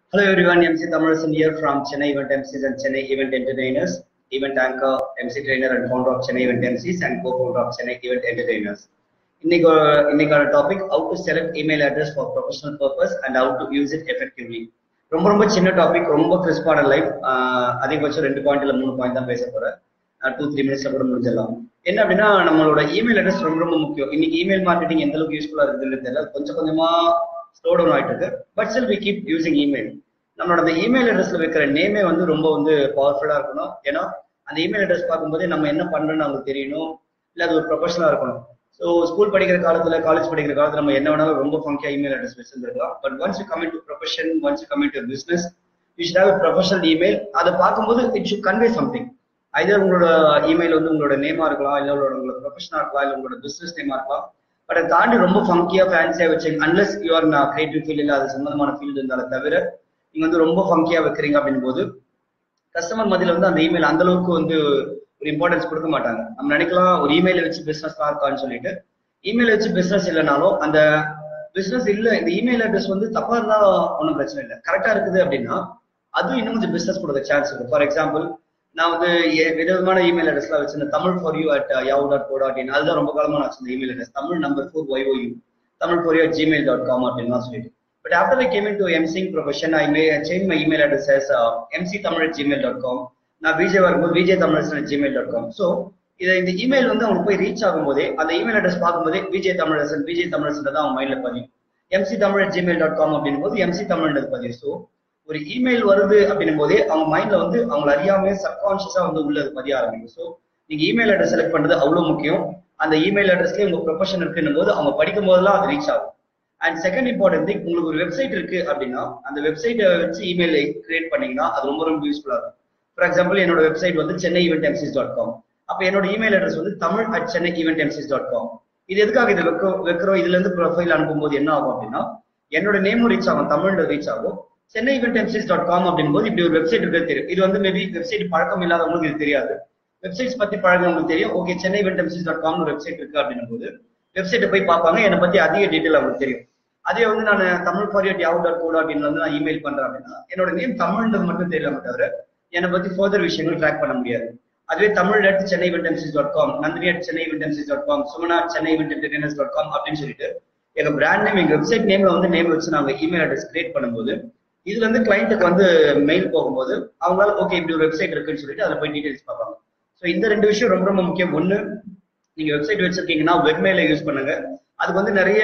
Hello everyone, MC Thamarasan here from Chennai Event MCs and Chennai Event Entertainers, event anchor, MC trainer and founder of Chennai Event MCs and co-founder of Chennai Event Entertainers. இன்னைக்கு இன்னைக்கான topic how to select email address for professional purpose and how to use it effectively. ரொம்ப ரொம்ப சின்ன topic ரொம்ப கிறிஸ்பான life அதிகபட்சம் ரெண்டு point இல்ல மூணு பாயிண்ட் தான் பேச போறேன் டூ த்ரீ மினிட்ஸ்ல கூட முடிஞ்சிடலாம் என்ன அப்படின்னா நம்மளோட இமெயில் அட்ரஸ் ரொம்ப ரொம்ப முக்கியம் இன்னைக்கு இமெயில் மார்க்கெட்டிங் எந்த அளவுக்கு யூஸ்ஃபுல்லா இருக்குதுன்னு தெரியல கொஞ்சம் கொஞ்சமா ஸ்லோ டவுன் ஆயிட்டு இருக்கு but still we keep using email நம்மளோட அந்த இமெயில் அட்ரஸ்ல வைக்கிற நேமே வந்து ரொம்ப வந்து பவர்ஃபுல்லா இருக்கணும் ஏன்னா அந்த இமெயில் அட்ரஸ் பார்க்கும்போது நம்ம என்ன பண்றோம்னு அவங்களுக்கு தெரியணும் இல்ல அது ஒரு ப்ரொஃபஷனலா இருக்கணும் ஸோ ஸ்கூல் படிக்கிற காலத்துல காலேஜ் படிக்கிற காலத்துல நம்ம என்ன வேணாலும் ரொம்ப ஃபங்கியா இமெயில் அட்ரஸ் வச்சிருந்திருக்கலாம் but once you coming to profession once you coming to business you should have professional email அதை பார்க்கும்போது it should convey something either உங்களோட இமெயில் வந்து உங்களோட நேமா இருக்கலாம் இல்ல உங்களோட உங்களோட ப்ரொஃபஷனா இருக்கலாம் இல்ல உங்களோட பிசினஸ் நேமா இருக்கலாம் பட் அதை தாண்டி ரொம்ப ஃபங்கியா ஃபேன்சியா வச்சுங்க unless you are non creative field இல்ல அது சம்பந்தமான ஃபீல்டு இருந்தாலும் தவிர நீங்க வந்து ரொம்ப ஃபங்கியா வைக்கிறீங்க அப்படின் போது கஸ்டமர் மத்தியில வந்து அந்த இமெயில் அந்த அளவுக்கு வந்து ஒரு இம்பார்ட்டன்ஸ் கொடுக்க மாட்டாங்க நம்ம நினைக்கலாம் ஒரு இமெயில வச்சு பிசினஸ் தான் இருக்கான்னு சொல்லிட்டு இமெயில் வச்சு பிசினஸ் இல்லைனாலும் அந்த பிசினஸ் இல்ல இந்த இமெயில் அட்ரஸ் வந்து தப்பா இருந்தா ஒன்றும் பிரச்சனை இல்லை கரெக்டா இருக்குது அப்படின்னா அதுவும் இன்னும் கொஞ்சம் பிசினஸ் கொடுக்க சான்ஸ் இருக்கு ஃபார் எக்ஸாம்பிள் நான் வந்து விதவிதமான இமெயில் அட்ரஸ்லாம் வச்சிருந்தேன் Tamil for you at Yahoo dot co dot in அதுதான் ரொம்ப காலமா நான் வச்சிருந்த email address Tamil number four Y U Tamil for you at Gmail dot com அப்படின்லாம் சொல்லிட்டு but after I came in to emceeing profession I may change my email address as MC Tamil at Gmail dot com நான் விஜய் வரும்போது Vijay Tamil at Gmail dot com so இதை இந்த email வந்து அவங்களுக்கு போய் reach ஆகும்போதே அந்த இமெயில் அட்ரஸ் பார்க்கும்போதே விஜய் தமிழரசன் விஜய் தமிழரசன் தான் அவங்க மைண்ட்ல பதியும் MC Tamil at Gmail dot com அப்படின் போது எம்சி தமிழ்ன்றது பதியும் ஸோ ஒரு இமெயில் வருது அப்படின்னும் போதே அவங்க மைண்ட்ல வந்து அவங்க அறியாமே சப்கான்சியஸா வந்து உள்ளது பதிய ஆரம்பிக்கும் ஸோ நீங்க இமெயில் அட்ரஸ் செலக்ட் பண்றது அவ்வளவு முக்கியம் அந்த இமெயில் அட்ரஸ்லயே உங்க ப்ரொஃபஷன் இருக்குன்னும் போது அவங்க படிக்கும் போதெல்லாம் அது ரீச் ஆகும் அண்ட் செகண்ட் இம்பார்ட்டன்ட் திங் உங்களுக்கு ஒரு வெப்சைட் இருக்கு அப்படின்னா அந்த வெப்சைட்டை வச்சு இமெயில் கிரியேட் பண்ணீங்கன்னா அது ரொம்ப ரொம்ப யூஸ்ஃபுல்லா இருக்கும் ஃபார் எக்ஸாம்பிள் என்னோட வெப்சைட் வந்து Chennai event MCs dot com அப்ப என்னோட இமெயில் அட்ரஸ் வந்து Tamil at Chennai event MCs dot com இது எதுக்காக இது வைக்க வைக்கிறோம் இதுல இருந்து ப்ரொஃபைல் அனுப்பும்போது என்ன ஆகும் அப்படின்னா என்னோட நேமும் ரீச் ஆகும் தமிழ்ல ரீச் ஆகும் Chennai event MCs dot com அப்படின் போது இப்படி ஒரு வெப்சைட் இருக்கிறது தெரியும் இது வந்து மேபி வெப்சைட் பழக்கம் இல்லாதவங்களுக்கு இது தெரியாது வெப்சைட்ஸ் பத்தி பழகிறவங்களுக்கு தெரியும் okay Chennai event MCs dot com ஒரு வெப்சைட் இருக்கு அப்படின்னும் போது வெப்சைட்டை போய் பார்ப்பாங்க என்னை பத்தி அதிக டீட்டெயில் அவங்களுக்கு தெரியும் அதே வந்து நான் Tamil for you at Yahoo dot co dot in வந்து நான் இமெயில் பண்றேன் அப்படின்னா என்னோட நேம் தமிழ்ன்றது மட்டும் தெரியலாம தவிர என்னை பத்தி ஃபர்தர் விஷயங்கள் ட்ராக் பண்ண முடியாது அதுவே Tamil at Chennai event MCs dot com Nandini at Chennai event MCs dot com Sumana Chennai event entertainers dot com அப்படின்னு சொல்லிட்டு எங்க பிராண்ட் நேம் எங்க வெப்சைட் நேம்ல வந்து நேம் வச்சு நாங்க இமெயில் அட்ரஸ் கிரியேட் பண்ணும்போது இதுல இருந்து கிளைண்ட்டுக்கு வந்து மெயில் போகும்போது அவங்களால ஓகே இப்படி ஒரு வெப்சைட் இருக்குன்னு சொல்லிட்டு அதுல போய் டீடைல்ஸ் பார்ப்பாங்க ஸோ இந்த ரெண்டு விஷயம் ரொம்ப ரொம்ப முக்கியம் ஒண்ணு நீங்க வெப்சைட் வச்சிருக்கீங்கன்னா வெப்மெயில யூஸ் பண்ணுங்க அதுக்கு வந்து நிறைய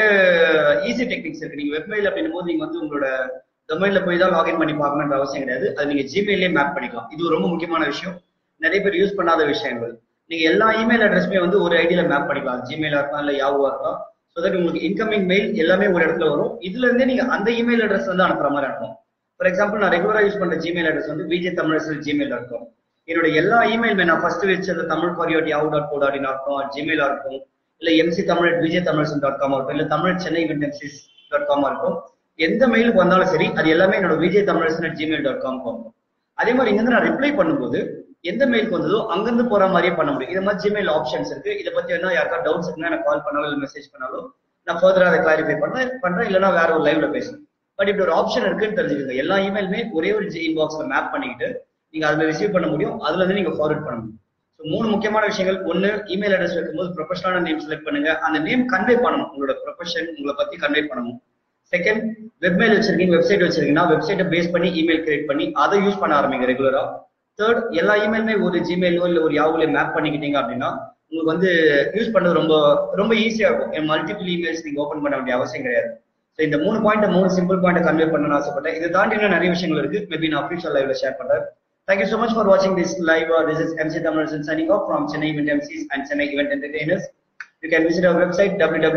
ஈஸி டெக்னிக்ஸ் இருக்கு நீங்க வெப்மெயில் அப்படின்னும் போது நீங்க வந்து உங்களோட டொமைன்ல போய் தான் லாகின் பண்ணி பார்க்கணுன்ற அவசியம் கிடையாது அது நீங்க ஜிமெயிலே மேப் பண்ணிக்கலாம் இது ரொம்ப முக்கியமான விஷயம் நிறைய பேர் யூஸ் பண்ணாத விஷயங்கள் நீங்க எல்லா இமெயில் அட்ரஸுமே வந்து ஒரு ஐடியில மேப் பண்ணிக்கலாம் ஜிமெயிலா இருக்கலாம் இல்ல யாவா இருக்கலாம் ஸோ தட் உங்களுக்கு இன்கமிங் மெயில் எல்லாமே ஒரு இடத்துல வரும் இதுல இருந்தே நீங்க அந்த இமெயில் அட்ரஸ் வந்து அனுப்புற மாதிரி அனுப்பும் ஃபார் எக்ஸாம்பிள் நான் ரெகுலரா யூஸ் பண்ற ஜிமெயில் அட்ரஸ் வந்து Vijay Tamilarasu Gmail dot com என்னோட எல்லா இமெயிலுமே நான் ஃபர்ஸ்ட் வச்சது Tamil for you at Yahoo dot co dot in இருக்கும் ஜிமெயிலா இருக்கும் இல்ல எம்சி தமிழ் விஜய் தமிழரசன் டாட் காமா இருக்கும் இல்ல Tamil Chennai event MCs dot காமா இருக்கும் எந்த மெயிலுக்கு வந்தாலும் சரி அது எல்லாமே என்னோட Vijay Tamilarasan Gmail dot com போகும் அதே மாதிரி இங்க நான் ரிப்ளை பண்ணும்போது எந்த மெயிலுக்கு வந்ததோ அங்கிருந்து போற மாதிரியே பண்ண முடியும் இது மாதிரி ஜிமெயில் ஆப்ஷன்ஸ் இருக்கு இதை பத்தி என்ன யாருக்கா டவுட்ஸ் இருக்குன்னா எனக்கு கால் பண்ணாலும் இல்லை மெசேஜ் பண்ணாலும் நான் ஃபர்தரா அதை கிளாரிஃபை பண்ணேன் பண்றேன் இல்லைன்னா வேற ஒரு லைவ்ல பேசுறேன் பட் இப்படி ஒரு ஆப்ஷன் இருக்குன்னு தெரிஞ்சுக்கோங்க எல்லா இமெயிலுமே ஒரே ஒரு இன்பாக்ஸ்ல மேப் பண்ணிக்கிட்டு நீங்க அதுல ரிசீவ் பண்ண முடியும் அதுல இருந்து நீங்க ஃபார்வர்ட் பண்ண முடியும் ஸோ மூணு முக்கியமான விஷயங்கள் ஒன்னு இமெயில் அட்ரஸ் வைக்கும்போது ப்ரொஃபஷனலான நேம் செலக்ட் பண்ணுங்க அந்த நேம் கன்வே பண்ணணும் உங்களோட ப்ரொஃபஷன் உங்களை பத்தி கன்வே பண்ணணும் செகண்ட் வெப்மெயில் வச்சிருக்கீங்க வெப்சைட் வச்சிருக்கீங்கன்னா வெப்சைட்டை பேஸ் பண்ணி இமெயில் கிரியேட் பண்ணி அதை யூஸ் பண்ண ஆரம்பிங்க ரெகுலரா தேர்ட் எல்லா இமெயிலுமே ஒரு ஜிமெயிலோ இல்ல ஒரு யாவுல மேப் பண்ணிக்கிட்டீங்க அப்படின்னா உங்களுக்கு வந்து யூஸ் பண்ணது ரொம்ப ரொம்ப ஈஸியா இருக்கும் மல்டிபிள் இமெயில்ஸ் நீங்க ஓப்பன் பண்ண வேண்டிய அவசியம் கிடையாது ஸோ இந்த மூணு பாயிண்ட் மூணு சிம்பிள் பாயிண்ட் கன்வே பண்ணணும்னு ஆசைப்பட்டேன் இதை தாண்டி இன்னும் நிறைய விஷயங்கள் இருக்கு மேபி நான் அஃபீஷியல் லைவ்ல ஷேர் பண்றேன் Thank you so much for watching this live. Uh, this is MC Thamarajan signing off from Chennai Event MCs and Chennai Event Entertainers. You can visit our website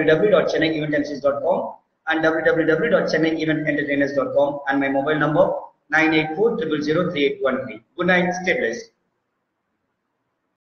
www.chennaieventmcs.com and www.chennaievententertainers.com and my mobile number 984 000 3813. Good night. Stay blessed.